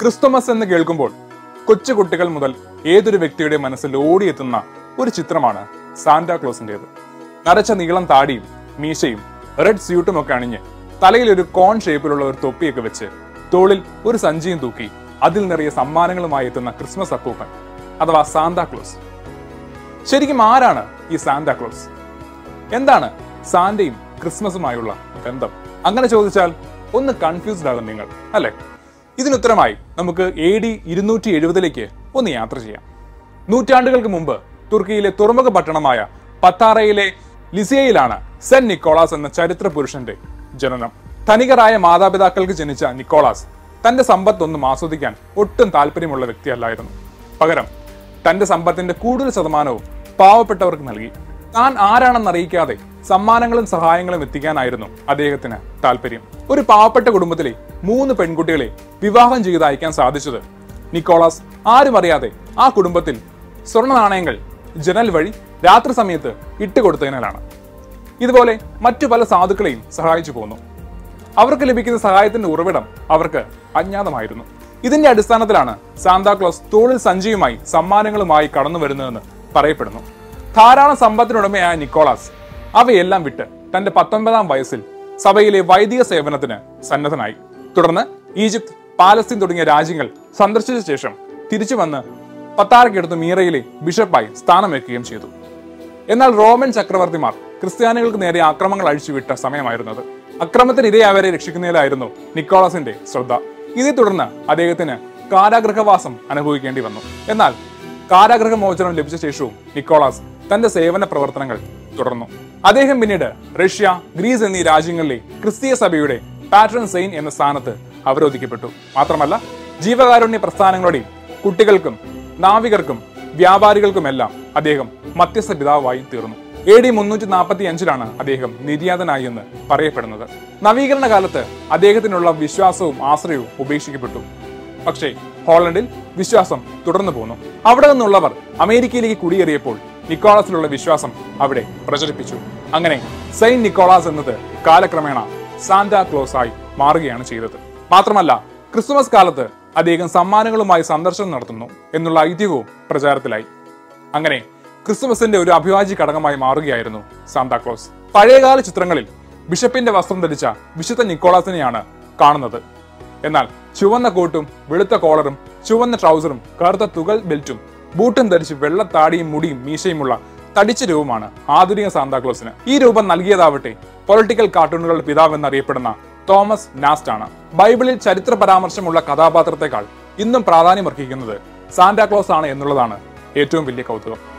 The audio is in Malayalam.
ക്രിസ്തുമസ് എന്ന് കേൾക്കുമ്പോൾ കൊച്ചു കുട്ടികൾ മുതൽ ഏതൊരു വ്യക്തിയുടെ മനസ്സിൽ ഓടിയെത്തുന്ന ഒരു ചിത്രമാണ് സാന്റാക്ലോസിന്റേത് നരച്ച നീളം താടിയും മീശയും റെഡ് സ്യൂട്ടും ഒക്കെ അണിഞ്ഞ് തലയിൽ ഒരു കോൺ ഷേപ്പിലുള്ള ഒരു തൊപ്പിയൊക്കെ വെച്ച് തോളിൽ ഒരു സഞ്ചിയും തൂക്കി അതിൽ നിറയെ സമ്മാനങ്ങളുമായി എത്തുന്ന ക്രിസ്മസ് അപ്പൂപ്പൻ അഥവാ സാന്താക്ലോസ് ശരിക്കും ആരാണ് ഈ സാന്താക്ലോസ് എന്താണ് സാന്റയും ക്രിസ്മസുമായുള്ള ബന്ധം അങ്ങനെ ചോദിച്ചാൽ ഒന്ന് കൺഫ്യൂസ്ഡ് ആകും നിങ്ങൾ അല്ലെ ഇതിനുത്തരമായി നമുക്ക് എ ഡി ഇരുന്നൂറ്റി എഴുപതിലേക്ക് ഒന്ന് യാത്ര ചെയ്യാം നൂറ്റാണ്ടുകൾക്ക് മുമ്പ് തുർക്കിയിലെ തുറമുഖ പട്ടണമായ പത്താറയിലെ ലിസിയയിലാണ് സെന്റ് നിക്കോളാസ് എന്ന ചരിത്ര പുരുഷന്റെ ജനനം ധനികരായ മാതാപിതാക്കൾക്ക് ജനിച്ച നിക്കോളാസ് തന്റെ സമ്പത്തൊന്നും ആസ്വദിക്കാൻ ഒട്ടും താല്പര്യമുള്ള വ്യക്തിയല്ലായിരുന്നു പകരം തന്റെ സമ്പത്തിന്റെ കൂടുതൽ ശതമാനവും പാവപ്പെട്ടവർക്ക് നൽകി താൻ ആരാണെന്ന് അറിയിക്കാതെ സമ്മാനങ്ങളും സഹായങ്ങളും എത്തിക്കാനായിരുന്നു അദ്ദേഹത്തിന് താല്പര്യം ഒരു പാവപ്പെട്ട കുടുംബത്തിലെ മൂന്ന് പെൺകുട്ടികളെ വിവാഹം ചെയ്ത് അയക്കാൻ സാധിച്ചത് നിക്കോളാസ് ആരും അറിയാതെ ആ കുടുംബത്തിൽ സ്വർണ്ണ നാണയങ്ങൾ ജനൽ വഴി രാത്രി സമയത്ത് ഇട്ടുകൊടുത്തതിനാലാണ് ഇതുപോലെ മറ്റു പല സാധുക്കളെയും സഹായിച്ചു പോന്നു അവർക്ക് ലഭിക്കുന്ന സഹായത്തിന്റെ ഉറവിടം അവർക്ക് അജ്ഞാതമായിരുന്നു ഇതിന്റെ അടിസ്ഥാനത്തിലാണ് സാന്താക്ലോസ് തോളിൽ സഞ്ചിയുമായി സമ്മാനങ്ങളുമായി കടന്നു വരുന്നതെന്ന് പറയപ്പെടുന്നു ധാരാളം സമ്പത്തിനുടമയായ നിക്കോളാസ് അവയെല്ലാം വിട്ട് തന്റെ പത്തൊൻപതാം വയസ്സിൽ സഭയിലെ വൈദിക സേവനത്തിന് സന്നദ്ധനായി തുടർന്ന് ഈജിപ്ത് പാലസ്തീൻ തുടങ്ങിയ രാജ്യങ്ങൾ സന്ദർശിച്ച ശേഷം തിരിച്ചു വന്ന് പത്താറയ്ക്കടുത്ത് മീറയിലെ ബിഷപ്പായി സ്ഥാനം വയ്ക്കുകയും ചെയ്തു എന്നാൽ റോമൻ ചക്രവർത്തിമാർ ക്രിസ്ത്യാനികൾക്ക് നേരെ ആക്രമങ്ങൾ അഴിച്ചുവിട്ട സമയമായിരുന്നത് അക്രമത്തിന് ഇരയായവരെ രക്ഷിക്കുന്നതിലായിരുന്നു നിക്കോളസിന്റെ ശ്രദ്ധ ഇതേ തുടർന്ന് അദ്ദേഹത്തിന് കാരാഗൃഹവാസം അനുഭവിക്കേണ്ടി വന്നു എന്നാൽ കാരാഗൃഹ മോചനം ലഭിച്ച ശേഷവും നിക്കോളാസ് തന്റെ സേവന പ്രവർത്തനങ്ങൾ തുടർന്നു അദ്ദേഹം പിന്നീട് റഷ്യ ഗ്രീസ് എന്നീ രാജ്യങ്ങളിലെ ക്രിസ്തീയ സഭയുടെ പാട്രൺ സെയിൻ എന്ന സ്ഥാനത്ത് അവരോധിക്കപ്പെട്ടു മാത്രമല്ല ജീവകാരുണ്യ പ്രസ്ഥാനങ്ങളുടെയും കുട്ടികൾക്കും നാവികർക്കും വ്യാപാരികൾക്കുമെല്ലാം അദ്ദേഹം മധ്യസ്ഥ പിതാവായി തീർന്നു എ ഡി മുന്നൂറ്റി നാൽപ്പത്തി അഞ്ചിലാണ് അദ്ദേഹം നിര്യാതനായി എന്ന് പറയപ്പെടുന്നത് നവീകരണ കാലത്ത് അദ്ദേഹത്തിനുള്ള വിശ്വാസവും ആശ്രയവും ഉപേക്ഷിക്കപ്പെട്ടു പക്ഷേ ഹോളണ്ടിൽ വിശ്വാസം തുടർന്നു പോന്നു അവിടെ നിന്നുള്ളവർ അമേരിക്കയിലേക്ക് കുടിയേറിയപ്പോൾ നിക്കോളാസിലുള്ള വിശ്വാസം അവിടെ പ്രചരിപ്പിച്ചു അങ്ങനെ സെയിന്റ് നിക്കോളാസ് എന്നത് കാലക്രമേണ സാന്റാ ക്ലോസ് ആയി മാറുകയാണ് ചെയ്തത് മാത്രമല്ല ക്രിസ്തുമസ് കാലത്ത് അദ്ദേഹം സമ്മാനങ്ങളുമായി സന്ദർശനം നടത്തുന്നു എന്നുള്ള ഐതിഹ്യവും പ്രചാരത്തിലായി അങ്ങനെ ക്രിസ്തുമസിന്റെ ഒരു അഭിവാജ്യ ഘടകമായി മാറുകയായിരുന്നു സാന്താക്ലോസ് പഴയകാല ചിത്രങ്ങളിൽ ബിഷപ്പിന്റെ വസ്ത്രം ധരിച്ച വിശുദ്ധ നിക്കോളാസിനെയാണ് കാണുന്നത് എന്നാൽ ചുവന്ന കോട്ടും വെളുത്ത കോളറും ചുവന്ന ട്രൗസറും കറുത്ത തുകൽ ബെൽറ്റും ബൂട്ടും ധരിച്ച് വെള്ളത്താടിയും മുടിയും മീശയുമുള്ള തടിച്ച രൂപമാണ് ആധുനിക സാന്താക്ലോസിന് ഈ രൂപം നൽകിയതാവട്ടെ പൊളിറ്റിക്കൽ കാർട്ടൂണുകളുടെ പിതാവ് എന്നറിയപ്പെടുന്ന തോമസ് നാസ്റ്റ് ആണ് ബൈബിളിൽ ചരിത്ര പരാമർശമുള്ള കഥാപാത്രത്തെക്കാൾ ഇന്നും പ്രാധാന്യമർഹിക്കുന്നത് സാന്റാക്ലോസ് ആണ് എന്നുള്ളതാണ് ഏറ്റവും വലിയ കൗതുകം